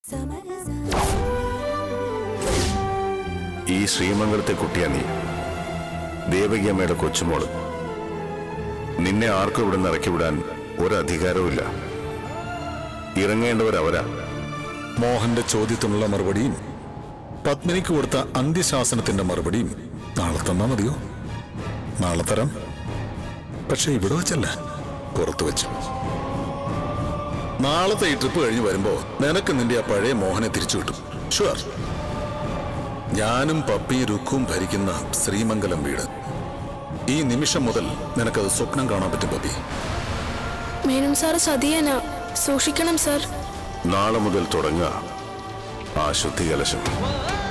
ഈ ശ്രീമംഗലത്തെ കുട്ടിയാ നീ ദേവകിയമ്മയുടെ കൊച്ചുമോള് നിന്നെ ആർക്കും ഇവിടെ നിന്ന് ഇറക്കി വിടാൻ ഒരധികാരവുമില്ല ഇറങ്ങേണ്ടവർ അവരാ മോഹന്റെ ചോദ്യത്തിനുള്ള മറുപടിയും പത്മിനിക്ക് കൊടുത്ത അന്ത്യശാസനത്തിന്റെ മറുപടിയും നാളെ തന്നാ മതിയോ നാളെ തരാം പക്ഷെ ഇവിടെ വെച്ചല്ല പുറത്തു വെച്ച് നാളത്തെ ഈ ട്രിപ്പ് കഴിഞ്ഞ് വരുമ്പോ നിനക്ക് നിന്റെ ആ പഴയ മോഹനെ തിരിച്ചു കിട്ടും ഷുവർ ഞാനും പപ്പി രുക്കും ഭരിക്കുന്ന ശ്രീമംഗലം വീട് ഈ നിമിഷം മുതൽ നിനക്കത് സ്വപ്നം കാണാൻ പറ്റും പപ്പി മേനൻ സാറ് സതിയനാ സൂക്ഷിക്കണം സാർ നാളെ മുതൽ തുടങ്ങുക ആ ശുദ്ധികലശം